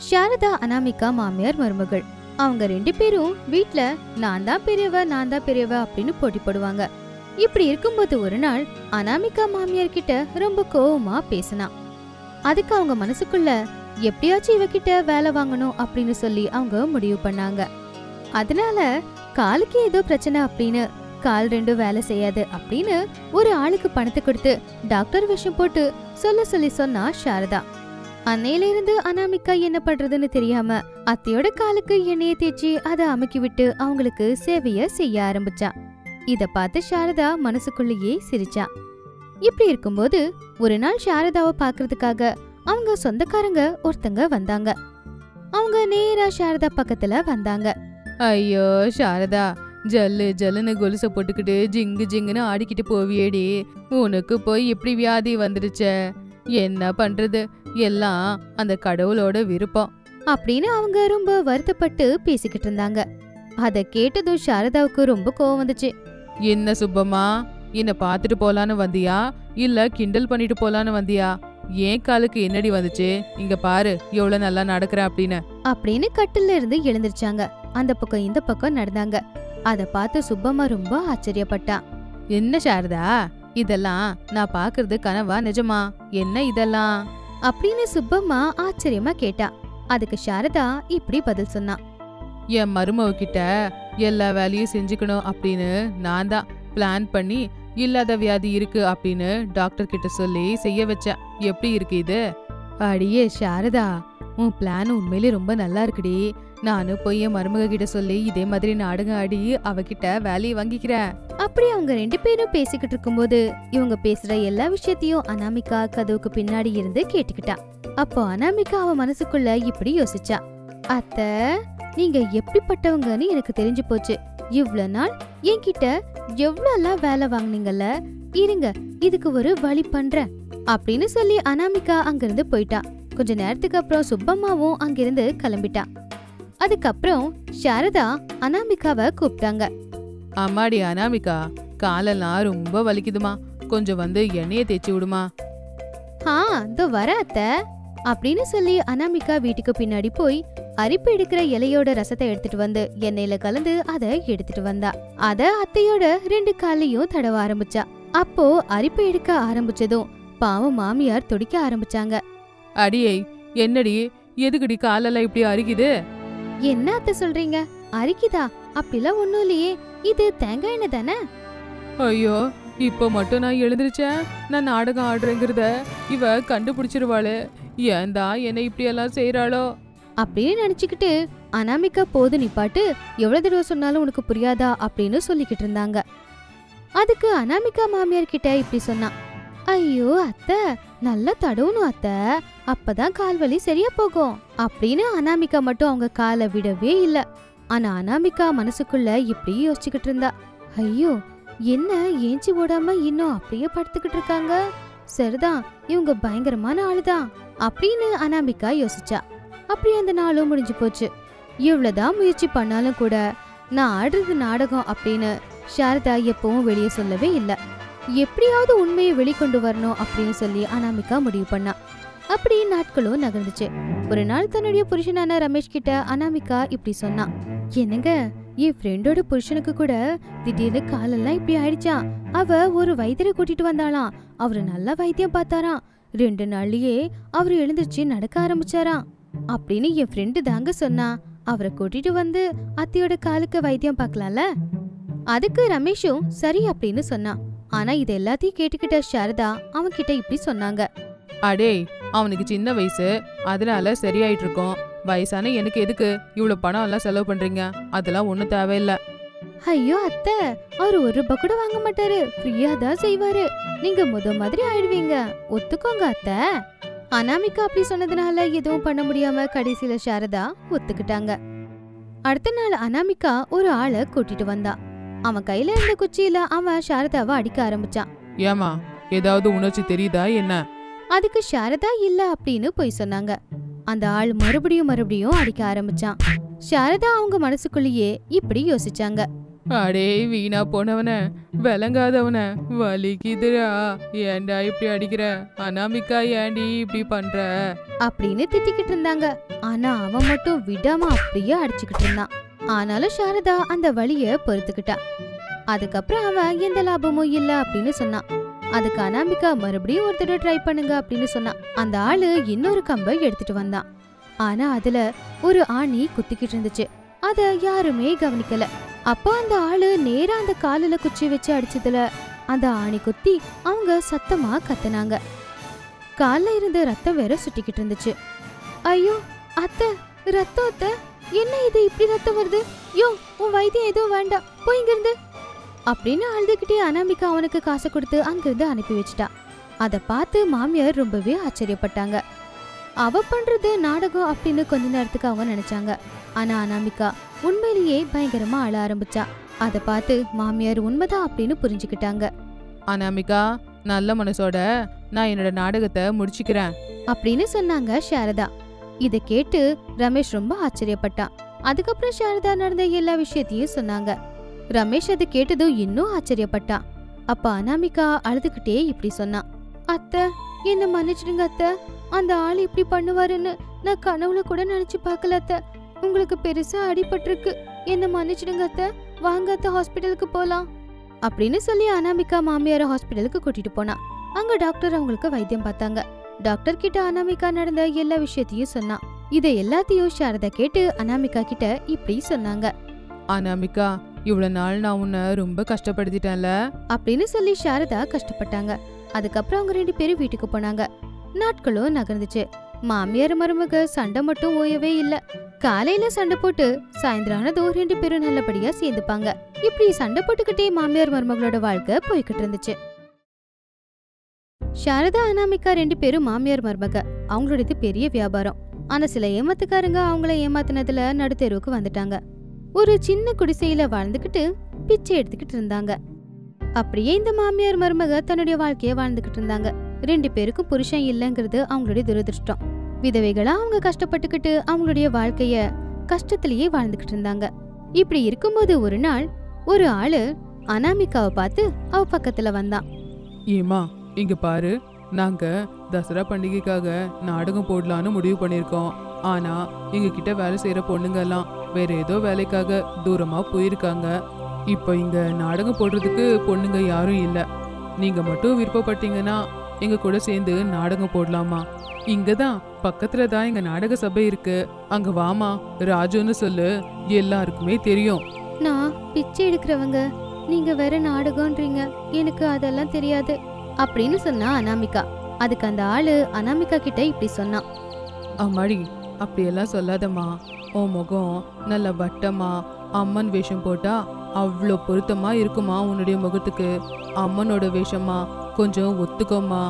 சாரதா அனாமிகா மாமியார் மருமகள் அவங்க ரெண்டு பேரும் வீட்ல நான் தான் பெரியவ நான் தான் பெரியவ அப்படின்னு போட்டி போடுவாங்க இப்படி இருக்கும்போது ஒரு நாள் அனாமிகா மாமியார் கிட்ட ரொம்ப கோவமா பேசினா அதுக்கு அவங்க மனசுக்குள்ள எப்படியாச்சும் இவகிட்ட வேலை வாங்கணும் அப்படின்னு சொல்லி அவங்க முடிவு பண்ணாங்க அதனால காலுக்கு ஏதோ பிரச்சனை அப்படின்னு கால் ரெண்டும் வேலை செய்யாது அப்படின்னு ஒரு ஆளுக்கு பணத்தை கொடுத்து டாக்டர் விஷம் போட்டு சொல்ல சொல்லி சொன்னா சாரதா அன்னையில இருந்து அனாமிகா என்ன பண்றதுன்னு தெரியாம அத்தையோட காலுக்கு எண்ணெயை தேய்ச்சி அதை அமுக்கி விட்டு அவங்களுக்கு சேவைய செய்ய ஆரம்பிச்சா இத பார்த்து சாரதா மனசுக்குள்ளேயே சிரிச்சா இப்படி இருக்கும்போது ஒரு நாள் சாரதாவை பார்க்கறதுக்காக அவங்க சொந்தக்காரங்க ஒருத்தங்க வந்தாங்க அவங்க நேரா சாரதா பக்கத்துல வந்தாங்க ஐயோ சாரதா ஜல்லு ஜல்லுன்னு கொலுசை போட்டுக்கிட்டு ஜிங்கு ஜிங்குன்னு ஆடிக்கிட்டு போவியேடி உனக்கு போய் இப்படி வியாதி வந்துடுச்சே என்ன பண்றது எல்லாம் அந்த கடவுளோட விருப்பம் அப்படின்னு அவங்க ரொம்ப வருத்தப்பட்டு பேசிக்கிட்டு இருந்தாங்க அத கேட்டதும் சாரதாவுக்கு ரொம்ப கோவம் வந்துச்சு என்ன சுப்பம்மா என்ன பார்த்துட்டு போலான்னு வந்தியா இல்ல கிண்டல் பண்ணிட்டு போலான்னு வந்தியா ஏன் காலுக்கு என்னடி வந்துச்சு இங்க பாரு எவ்வளவு நல்லா நடக்கிறேன் அப்படின்னு அப்படின்னு கட்டில்ல இருந்து எழுந்திருச்சாங்க அந்த பக்கம் இந்த பக்கம் நடந்தாங்க அத பார்த்து சுப்பம்மா ரொம்ப ஆச்சரியப்பட்டா என்ன சாரதா இதெல்லாம் நான் பாக்குறது கனவா நிஜமா என்ன இதெல்லாம் அப்படின்னு சுப்பம்மா ஆச்சரியமா கேட்டா அதுக்கு சாரதா இப்படி பதில் சொன்னா என் மருமவ கிட்ட எல்லா வேலையும் செஞ்சுக்கணும் அப்படின்னு நான் தான் பிளான் பண்ணி இல்லாத வியாதி இருக்கு அப்படின்னு டாக்டர் கிட்ட சொல்லி செய்ய வச்சேன் எப்படி இருக்கு இது அடியே சாரதா உன் பிளான் உண்மையிலே ரொம்ப நல்லா இருக்குடி நானும் போய் என் மருமக கிட்ட சொல்லி இதே மாதிரி நாடகம் ஆடி அவகிட்ட வேலையை வாங்கிக்கிறேன் அப்படி அவங்க ரெண்டு பேரும் பேசிக்கிட்டு இருக்கும்போது இவங்க பேசுற எல்லா விஷயத்தையும் அனாமிகா கதவுக்கு பின்னாடி இருந்து கேட்டுக்கிட்டா அப்போ அனாமிகா அவ மனசுக்குள்ள இப்படி யோசிச்சா அத்த நீங்க எப்படிப்பட்டவங்கன்னு எனக்கு தெரிஞ்சு போச்சு இவ்ளோ நாள் என்கிட்ட எவ்வளோலாம் வேலை வாங்குனீங்கல்ல இருங்க இதுக்கு ஒரு வழி பண்றேன் அப்படின்னு சொல்லி அனாமிகா அங்கிருந்து போயிட்டா கொஞ்ச நேரத்துக்கு அப்புறம் சுப்பம்மாவும் அங்கிருந்து கிளம்பிட்டா அதுக்கப்புறம் சாரதா அனாமிகாவை கூப்பிட்டாங்க அம்மாடி அனாமிகா காலெல்லாம் ரொம்ப வலிக்குதுமா கொஞ்சம் வந்து எண்ணெயை தேய்ச்சி விடுமா ஆ இதோ வர அத்தை அப்படின்னு சொல்லி அனாமிகா வீட்டுக்கு பின்னாடி போய் அரிப்பு எடுக்கிற இலையோட ரசத்தை எடுத்துட்டு வந்து எண்ணெயில கலந்து அத எடுத்துட்டு வந்தா அத அத்தையோட ரெண்டு காலையும் தடவ ஆரம்பிச்சா அப்போ அரிப்பு எடுக்க ஆரம்பிச்சதும் பாவம் மாமியார் துடிக்க ஆரம்பிச்சாங்க அடியே என்னடி எதுக்குடி காலெல்லாம் இப்படி அரிக்குது என்ன அத்தை சொல்றீங்க அரிக்குதா அப்படிலாம் ஒண்ணும் இல்லையே இது தேங்காய் எண்ணெய் தானே ஐயோ இப்போ மட்டும் நான் எழுந்திருச்சேன் நான் நாடகம் ஆடுறேங்கிறத இவ கண்டுபிடிச்சிருவாளு ஏன்தா என்னை இப்படியெல்லாம் செய்றாளோ அப்படின்னு நினைச்சுக்கிட்டு அனாமிகா போது நிப்பாட்டு எவ்வளவு தடவை சொன்னாலும் உனக்கு புரியாதா அப்படின்னு சொல்லிக்கிட்டு இருந்தாங்க அதுக்கு அனாமிகா மாமியார் கிட்ட இப்படி சொன்னா ஐயோ அத்தை நல்லா தடவணும் அத்தை அப்பதான் கால் வலி சரியா போகும் அப்படின்னு அனாமிகா மட்டும் அவங்க காலை விடவே இல்ல ஆனா அனாமிகா மனசுக்குள்ள இப்படி யோசிச்சுக்கிட்டு இருந்தா ஐயோ என்ன ஏஞ்சி ஓடாம இன்னும் அப்படியே படுத்துக்கிட்டு இருக்காங்க சரிதான் இவங்க பயங்கரமான ஆளுதான் அப்படின்னு அனாமிகா யோசிச்சா அப்படி அந்த நாளும் முடிஞ்சு போச்சு இவ்வளவுதான் முயற்சி பண்ணாலும் கூட நான் ஆடுறது நாடகம் அப்படின்னு சாரதா எப்பவும் வெளியே சொல்லவே இல்லை எப்படியாவது உண்மையை வெளிக்கொண்டு வரணும் அப்படின்னு சொல்லி அனாமிகா முடிவு பண்ணா அப்படி நாட்களும் நகர்ந்துச்சு ஒரு நாள் தன்னுடைய புருஷனான ரமேஷ் கிட்ட அனாமிகா இப்படி சொன்னா என்னங்க என் ஃப்ரெண்டோட புருஷனுக்கு கூட திடீர்னு காலெல்லாம் இப்படி ஆயிடுச்சான் அவ ஒரு வைத்தியரை கூட்டிட்டு வந்தாளாம் அவரு நல்ல வைத்தியம் பார்த்தாராம் ரெண்டு நாள்லயே அவர் எழுந்திருச்சு நடக்க ஆரம்பிச்சாராம் அப்படின்னு என் ஃப்ரெண்டு தாங்க சொன்னா அவரை கூட்டிட்டு வந்து அத்தையோட காலுக்கு வைத்தியம் பார்க்கலாம்ல அதுக்கு ரமேஷும் சரி அப்படின்னு சொன்னான் ஆனா இது எல்லாத்தையும் கேட்டுக்கிட்ட சாரதா அவன் கிட்ட இப்படி சொன்னாங்க அடே அவனுக்கு சின்ன வயசு அதனால சரியாயிட்டு இருக்கோம் வயசான எனக்கு எதுக்கு இவ்வளவு பணம் எல்லாம் செலவு பண்றீங்க அதெல்லாம் ஒண்ணும் தேவையில்ல ஐயோ அத்தை அவர் ஒரு ரூபாய் கூட வாங்க மாட்டாரு ஃப்ரீயா தான் செய்வாரு நீங்க முத மாதிரி ஆயிடுவீங்க ஒத்துக்கோங்க அத்தை அனாமிகா அப்படி சொன்னதுனால எதுவும் பண்ண முடியாம கடைசியில சாரதா ஒத்துக்கிட்டாங்க அடுத்த நாள் அனாமிகா ஒரு ஆளை கூட்டிட்டு வந்தா அவன் கையில இருந்த குச்சியில அவன் சாரதாவை அடிக்க ஆரம்பிச்சான் ஏமா ஏதாவது உணர்ச்சி தெரியுதா என்ன அதுக்கு சாரதா இல்ல அப்படின்னு போய் சொன்னாங்க அந்த ஆள் மறுபடியும் மறுபடியும் அடிக்க ஆரம்பிச்சான் சாரதா அவங்க மனசுக்குள்ளேயே இப்படி யோசிச்சாங்க அடே வீணா போனவன விளங்காதவன வலிக்குதுடா ஏன்டா இப்படி அடிக்கிற அனாமிகா ஏன்டி இப்படி பண்ற அப்படின்னு திட்டிக்கிட்டு இருந்தாங்க ஆனா அவன் மட்டும் விடாம அப்படியே அடிச்சுக்கிட்டு இருந்தான் ஆனாலும் சாரதா அந்த வலிய பொறுத்துக்கிட்டா அதுக்கப்புறம் அவன் எந்த லாபமும் இல்ல அப்படின்னு சொன்னான் அதுக்கு அனாமிகா மறுபடியும் ஒரு தடவை ட்ரை பண்ணுங்க அப்படின்னு சொன்னான் அந்த ஆளு இன்னொரு கம்பை எடுத்துட்டு வந்தான் ஆனா அதுல ஒரு ஆணி குத்திக்கிட்டு இருந்துச்சு அத யாருமே கவனிக்கல அப்போ அந்த ஆளு நேரா அந்த காலில குச்சி வச்சு அடிச்சதுல அந்த ஆணி குத்தி அவங்க சத்தமா கத்துனாங்க கால்ல இருந்த ரத்தம் வேற சுட்டிக்கிட்டு இருந்துச்சு ஐயோ அத்தை ரத்தம் அத்தை என்ன இது இப்படி ரத்தம் வருது யோ உன் வைத்தியம் எதுவும் வேண்டாம் போய் இங்கிருந்து அப்படின்னு அழுதுகிட்டே அனாமிகா அவனுக்கு காசை கொடுத்து அங்கிருந்து அனுப்பி வச்சிட்டா அதை பார்த்து மாமியார் ரொம்பவே ஆச்சரியப்பட்டாங்க அவ பண்றது நாடகம் அப்படின்னு கொஞ்ச நேரத்துக்கு அவங்க நினைச்சாங்க ஆனா அனாமிகா உண்மையிலேயே பயங்கரமா அழ ஆரம்பிச்சா அதை பார்த்து மாமியார் உண்மைதான் அப்படின்னு புரிஞ்சுக்கிட்டாங்க அனாமிகா நல்ல மனசோட நான் என்னோட நாடகத்தை முடிச்சுக்கிறேன் அப்படின்னு சொன்னாங்க சாரதா இத கேட்டு ரமேஷ் ரொம்ப ஆச்சரியப்பட்டான் அதுக்கப்புறம் சாரதா நடந்த எல்லா விஷயத்தையும் சொன்னாங்க ரமேஷ் அதை கேட்டதும் இன்னும் ஆச்சரியப்பட்டான் அப்ப அனாமிகா அழுதுகிட்டே இப்படி சொன்னான் அத்தை என்ன மன்னிச்சிடுங்க அத்தை அந்த ஆள் இப்படி பண்ணுவாருன்னு நான் கனவுல கூட நினைச்சு பார்க்கல அத்தை உங்களுக்கு பெருசா அடிபட்டிருக்கு என்ன மன்னிச்சிடுங்க அத்தை வாங்க அத்தை ஹாஸ்பிட்டலுக்கு போலாம் அப்படின்னு சொல்லி அனாமிகா மாமியார ஹாஸ்பிட்டலுக்கு கூட்டிட்டு போனா அங்க டாக்டர் அவங்களுக்கு வைத்தியம் பார்த்தாங்க டாக்டர் கிட்ட அனாமிகா நடந்த எல்லா விஷயத்தையும் சொன்னான் இதை எல்லாத்தையும் சாரதா கேட்டு அனாமிகா கிட்ட இப்படி சொன்னாங்க அனாமிகா இவ்வளவு நாள் நான் உன்னை ரொம்ப கஷ்டப்படுத்திட்டேன்ல அப்படின்னு சொல்லி சாரதா கஷ்டப்பட்டாங்க அதுக்கப்புறம் அவங்க ரெண்டு பேரும் வீட்டுக்கு போனாங்க நாட்களும் நகர்ந்துச்சு மாமியார் மருமக சண்டை மட்டும் ஓயவே இல்ல காலையில சண்டை போட்டு சாயந்தரம் ஆனதும் ரெண்டு பேரும் நல்லபடியா சேர்ந்துப்பாங்க இப்படி சண்டை போட்டுக்கிட்டே மாமியார் மருமகளோட வாழ்க்கை போய்கிட்டு இருந்துச்சு சாரதா அனாமிகா ரெண்டு பேரும் மாமியார் மருமக அவங்களோடது பெரிய வியாபாரம் ஆனா சில ஏமாத்துக்காரங்க அவங்கள ஏமாத்தினதுல நடுத்தெருவுக்கு வந்துட்டாங்க ஒரு சின்ன குடிசையில வாழ்ந்துகிட்டு பிச்சை எடுத்துக்கிட்டு இருந்தாங்க அப்படியே இந்த மாமியார் மருமக தன்னுடைய வாழ்க்கைய வாழ்ந்துகிட்டு இருந்தாங்க ரெண்டு பேருக்கும் புருஷன் இல்லைங்கிறது அவங்களுடைய துரதிருஷ்டம் விதவைகளா அவங்க கஷ்டப்பட்டுக்கிட்டு அவங்களுடைய வாழ்க்கைய கஷ்டத்திலேயே வாழ்ந்துகிட்டு இருந்தாங்க இப்படி இருக்கும்போது ஒரு நாள் ஒரு ஆளு அனாமிகாவை பார்த்து அவ பக்கத்துல வந்தான் ஏமா இங்க பாரு நாங்க தசரா பண்டிகைக்காக நாடகம் போடலான்னு முடிவு பண்ணிருக்கோம் ஆனா எங்க கிட்ட வேலை செய்யற பொண்ணுங்க எல்லாம் வேற ஏதோ வேலைக்காக தூரமா போயிருக்காங்க இப்போ இங்க நாடகம் போடுறதுக்கு பொண்ணுங்க யாரும் இல்ல நீங்க மட்டும் விருப்பப்பட்டீங்கன்னா எங்க கூட சேர்ந்து நாடகம் போடலாமா இங்க தான் பக்கத்துல தான் எங்க நாடக சபை இருக்கு அங்க வாமா ராஜுன்னு சொல்லு எல்லாருக்குமே தெரியும் நான் பிச்சை எடுக்கிறவங்க நீங்க வேற நாடகம்ன்றீங்க எனக்கு அதெல்லாம் தெரியாது அப்படின்னு சொன்னா அனாமிகா அதுக்கு அந்த ஆளு அனாமிகா கிட்ட இப்படி சொன்னான் அம்மாடி அப்படியெல்லாம் சொல்லாதம்மா உன் முகம் நல்ல வட்டமா அம்மன் வேஷம் போட்டா அவ்வளோ பொருத்தமா இருக்குமா உன்னுடைய முகத்துக்கு அம்மனோட வேஷமா கொஞ்சம் ஒத்துக்கோமா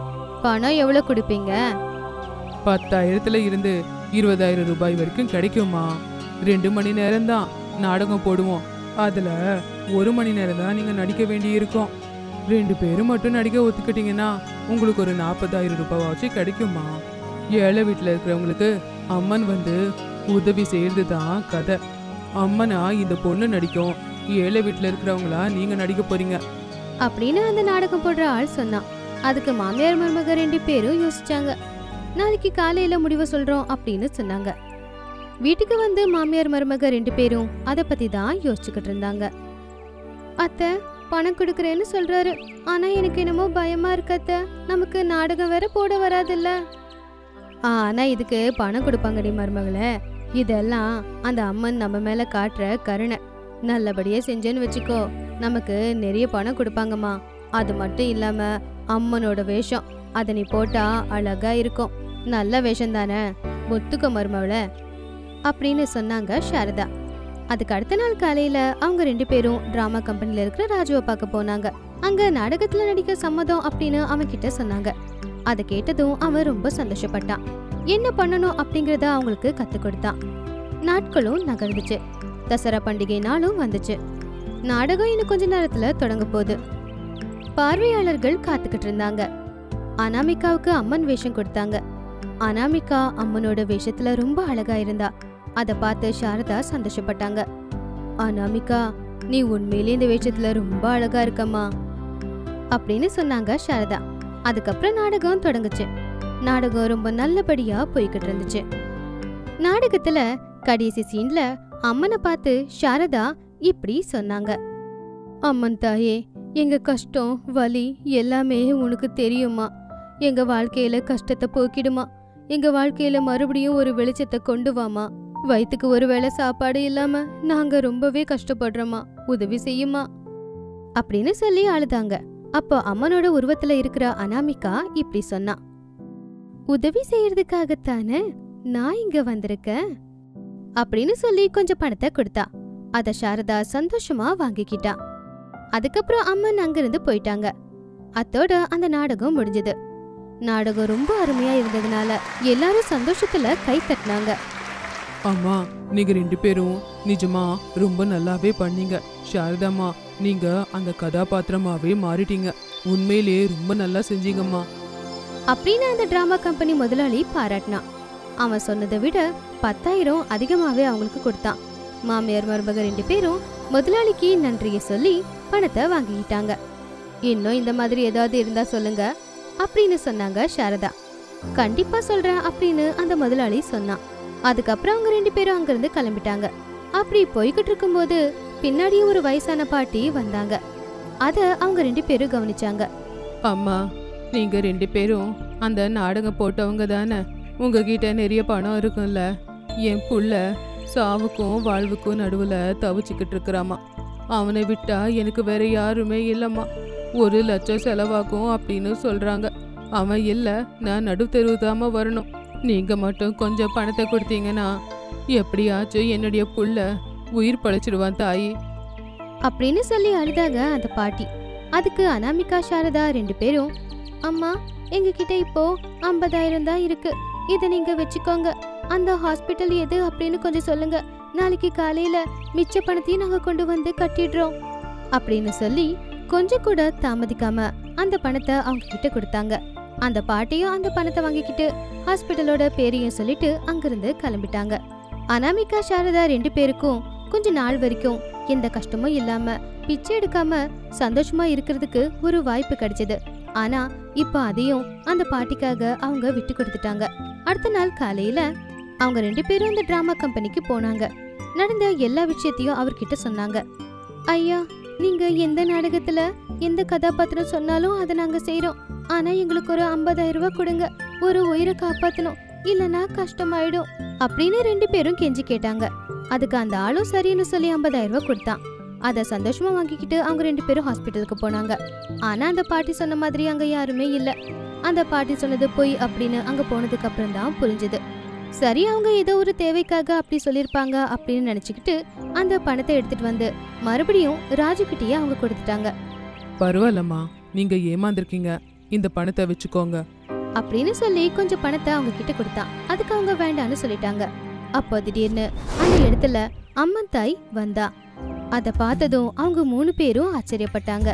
பணம் எவ்வளவு கொடுப்பீங்க பத்தாயிரத்துல இருந்து இருபதாயிரம் ரூபாய் வரைக்கும் கிடைக்குமா ரெண்டு மணி நேரம் தான் நாடகம் போடுவோம் அதுல ஒரு மணி நேரம் தான் நீங்க நடிக்க வேண்டி இருக்கும் ரெண்டு பேரும் மட்டும் நடிக்க ஒத்துக்கிட்டீங்கன்னா உங்களுக்கு ஒரு நாற்பதாயிரம் ரூபாவாச்சும் கிடைக்குமா ஏழை வீட்டில் இருக்கிறவங்களுக்கு அம்மன் வந்து உதவி செய்யறது தான் கதை அம்மனா இந்த பொண்ணு நடிக்கும் ஏழை வீட்டில் இருக்கிறவங்களா நீங்க நடிக்க போறீங்க அப்படின்னு அந்த நாடகம் போடுற ஆள் சொன்னான் அதுக்கு மாமியார் மருமக ரெண்டு பேரும் யோசிச்சாங்க நாளைக்கு காலையில முடிவு சொல்றோம் அப்படின்னு சொன்னாங்க வீட்டுக்கு வந்து மாமியார் மருமக ரெண்டு பேரும் அத பத்தி தான் யோசிச்சுக்கிட்டு இருந்தாங்க அத்தை பணம் கொடுக்கறேன்னு சொல்றாரு ஆனா எனக்கு என்னமோ பயமா இருக்கு அத்தை நமக்கு நாடகம் வேற போட வராதுல்ல ஆனா இதுக்கு பணம் கொடுப்பாங்கடி மருமகளே இதெல்லாம் அந்த அம்மன் நம்ம மேல காட்டுற கருணை நல்லபடியா செஞ்சேன்னு வச்சுக்கோ நமக்கு நிறைய பணம் கொடுப்பாங்கம்மா அது மட்டும் இல்லாம அம்மனோட வேஷம் அதை நீ போட்டா அழகா இருக்கும் நல்ல வேஷம் தானே ஒத்துக்க மருமவள அப்படின்னு சொன்னாங்க சாரதா அதுக்கு அடுத்த நாள் காலையில அவங்க ரெண்டு பேரும் டிராமா கம்பெனில இருக்கிற ராஜுவை பார்க்க போனாங்க அங்க நாடகத்துல நடிக்க சம்மதம் அப்படின்னு அவன் கிட்ட சொன்னாங்க அதை கேட்டதும் அவன் ரொம்ப சந்தோஷப்பட்டான் என்ன பண்ணணும் அப்படிங்கறத அவங்களுக்கு கத்து கொடுத்தான் நாட்களும் நகர்ந்துச்சு தசரா பண்டிகை நாளும் வந்துச்சு நாடகம் இன்னும் கொஞ்ச நேரத்துல தொடங்க போகுது பார்வையாளர்கள் காத்துக்கிட்டு இருந்தாங்க அனாமிகாவுக்கு அம்மன் வேஷம் கொடுத்தாங்க அனாமிகா அம்மனோட வேஷத்துல ரொம்ப அழகா இருந்தா அத பார்த்து சாரதா சந்தோஷப்பட்டாங்க அனாமிகா நீ உண்மையிலே இந்த வேஷத்துல ரொம்ப அழகா இருக்கம்மா அப்படின்னு சொன்னாங்க சாரதா அதுக்கப்புறம் நாடகம் தொடங்குச்சு நாடகம் ரொம்ப நல்லபடியா போய்கிட்டு இருந்துச்சு நாடகத்துல கடைசி சீன்ல அம்மனை பார்த்து சாரதா இப்படி சொன்னாங்க அம்மன் தாயே எங்க கஷ்டம் வலி எல்லாமே உனக்கு தெரியுமா எங்க வாழ்க்கையில கஷ்டத்தை போக்கிடுமா எங்க வாழ்க்கையில மறுபடியும் ஒரு வெளிச்சத்தை கொண்டு வாமா வயித்துக்கு ஒரு வேளை சாப்பாடு இல்லாம நாங்க ரொம்பவே கஷ்டப்படுறோமா உதவி செய்யுமா அப்படின்னு சொல்லி அழுதாங்க அப்போ அம்மனோட உருவத்துல இருக்கிற அனாமிகா இப்படி சொன்னா உதவி செய்யறதுக்காகத்தானே நான் இங்க வந்திருக்கேன் அப்படின்னு சொல்லி கொஞ்சம் பணத்தை கொடுத்தா அத சாரதா சந்தோஷமா வாங்கிக்கிட்டா அதுக்கப்புறம் அம்மன் அங்கிருந்து போயிட்டாங்க அத்தோட அந்த நாடகம் முடிஞ்சது நாடகம் ரொம்ப அருமையா இருந்ததுனால எல்லாரும் சந்தோஷத்துல கை தட்டினாங்க அம்மா நீங்க ரெண்டு பேரும் நிஜமா ரொம்ப நல்லாவே பண்ணீங்க சாரதாம்மா நீங்க அந்த கதாபாத்திரமாவே மாறிட்டீங்க உண்மையிலேயே ரொம்ப நல்லா செஞ்சீங்கம்மா அப்படின்னு அந்த டிராமா கம்பெனி முதலாளி பாராட்டினான் அவன் சொன்னதை விட பத்தாயிரம் அதிகமாவே அவங்களுக்கு கொடுத்தான் மாமியார் மருமக ரெண்டு பேரும் முதலாளிக்கு நன்றியை சொல்லி பணத்தை வாங்கிக்கிட்டாங்க இன்னும் இந்த மாதிரி ஏதாவது இருந்தா சொல்லுங்க அப்படின்னு சொன்னாங்க சாரதா கண்டிப்பா சொல்றேன் அப்படின்னு அந்த முதலாளி சொன்னான் அதுக்கப்புறம் அவங்க ரெண்டு பேரும் அங்கிருந்து கிளம்பிட்டாங்க அப்படி போய்கிட்டு இருக்கும்போது பின்னாடி ஒரு வயசான பாட்டி வந்தாங்க அத அவங்க ரெண்டு பேரும் கவனிச்சாங்க அம்மா நீங்க ரெண்டு பேரும் அந்த நாடகம் போட்டவங்க தானே உங்ககிட்ட நிறைய பணம் இருக்கும்ல என் புள்ள சாவுக்கும் வாழ்வுக்கும் நடுவுல தவிச்சுக்கிட்டு இருக்கிறாமா அவனை விட்டா எனக்கு வேற யாருமே இல்லம்மா ஒரு லட்சம் செலவாகும் அப்படின்னு சொல்றாங்க அவன் இல்ல நான் நடுத்தெருவுதாம வரணும் நீங்க மட்டும் கொஞ்சம் பணத்தை கொடுத்தீங்கன்னா எப்படியாச்சும் என்னுடைய புள்ள உயிர் பழைச்சிடுவான் தாயி அப்படின்னு சொல்லி அழுதாங்க அந்த பாட்டி அதுக்கு அனாமிகா சாரதா ரெண்டு பேரும் அம்மா எங்ககிட்ட இப்போ ஐம்பதாயிரம் தான் இருக்கு இதை நீங்க வச்சுக்கோங்க அந்த ஹாஸ்பிட்டல் எது அப்படின்னு கொஞ்சம் சொல்லுங்க நாளைக்கு காலையில மிச்ச பணத்தையும் நாங்க கொண்டு வந்து கட்டிடுறோம் அப்படின்னு சொல்லி கொஞ்சம் கூட தாமதிக்காம அந்த பணத்தை அவங்க கிட்ட கொடுத்தாங்க அந்த பாட்டியும் அந்த பணத்தை வாங்கிக்கிட்டு ஹாஸ்பிட்டலோட பேரையும் சொல்லிட்டு அங்கிருந்து கிளம்பிட்டாங்க அனாமிகா சாரதா ரெண்டு பேருக்கும் கொஞ்ச நாள் வரைக்கும் எந்த கஷ்டமும் இல்லாம பிச்சை எடுக்காம சந்தோஷமா இருக்கிறதுக்கு ஒரு வாய்ப்பு கிடைச்சது ஆனா இப்ப அதையும் அந்த பாட்டிக்காக அவங்க விட்டு கொடுத்துட்டாங்க அடுத்த நாள் காலையில அவங்க ரெண்டு பேரும் அந்த டிராமா கம்பெனிக்கு போனாங்க நடந்த எல்லா விஷயத்தையும் அவர்கிட்ட சொன்னாங்க ஐயா நீங்க எந்த நாடகத்துல எந்த கதாபாத்திரம் சொன்னாலும் அதை நாங்க செய்றோம் ஆனா எங்களுக்கு ஒரு 50000 ரூபாய் கொடுங்க ஒரு உயிரை காப்பாத்தணும் இல்லனா கஷ்டமாயிடும் அப்படின்னு ரெண்டு பேரும் கெஞ்சி கேட்டாங்க அதுக்கு அந்த ஆளும் சரின்னு சொல்லி 50000 ரூபாய் கொடுத்தான் அதை சந்தோஷமா வாங்கிக்கிட்டு அவங்க ரெண்டு பேரும் ஹாஸ்பிட்டலுக்கு போனாங்க ஆனா அந்த பாட்டி சொன்ன மாதிரி அங்க யாருமே இல்ல அந்த பாட்டி சொன்னது பொய் அப்படின்னு அங்க போனதுக்கு அப்புறம் தான் புரிஞ்சுது சரி அவங்க ஏதோ ஒரு தேவைக்காக அப்படி சொல்லிருப்பாங்க அப்படின்னு நினைச்சுக்கிட்டு அந்த பணத்தை எடுத்துட்டு வந்து மறுபடியும் ராஜு கிட்டயே அவங்க கொடுத்துட்டாங்க பரவாயில்லம்மா நீங்க ஏமாந்துருக்கீங்க இந்த பணத்தை வச்சுக்கோங்க அப்படின்னு சொல்லி கொஞ்சம் பணத்தை அவங்க கிட்ட கொடுத்தான் அதுக்கு அவங்க வேண்டான்னு சொல்லிட்டாங்க அப்போ திடீர்னு அந்த இடத்துல அம்மன் தாய் வந்தா அத பார்த்ததும் அவங்க மூணு பேரும் ஆச்சரியப்பட்டாங்க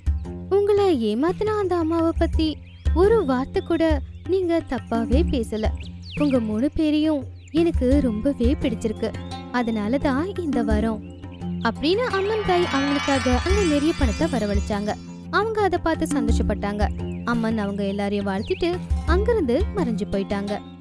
உங்களை ஏமாத்தின அந்த அம்மாவை பத்தி ஒரு வார்த்தை கூட நீங்க தப்பாவே பேசல உங்க மூணு பேரையும் எனக்கு ரொம்பவே பிடிச்சிருக்கு அதனால தான் இந்த வரம் அப்படின்னு அம்மன் தாய் அவங்களுக்காக அங்க நிறைய பணத்தை வரவழைச்சாங்க அவங்க அதை பார்த்து சந்தோஷப்பட்டாங்க அம்மன் அவங்க எல்லாரையும் வாழ்த்திட்டு அங்கிருந்து மறைஞ்சு போயிட்டாங்க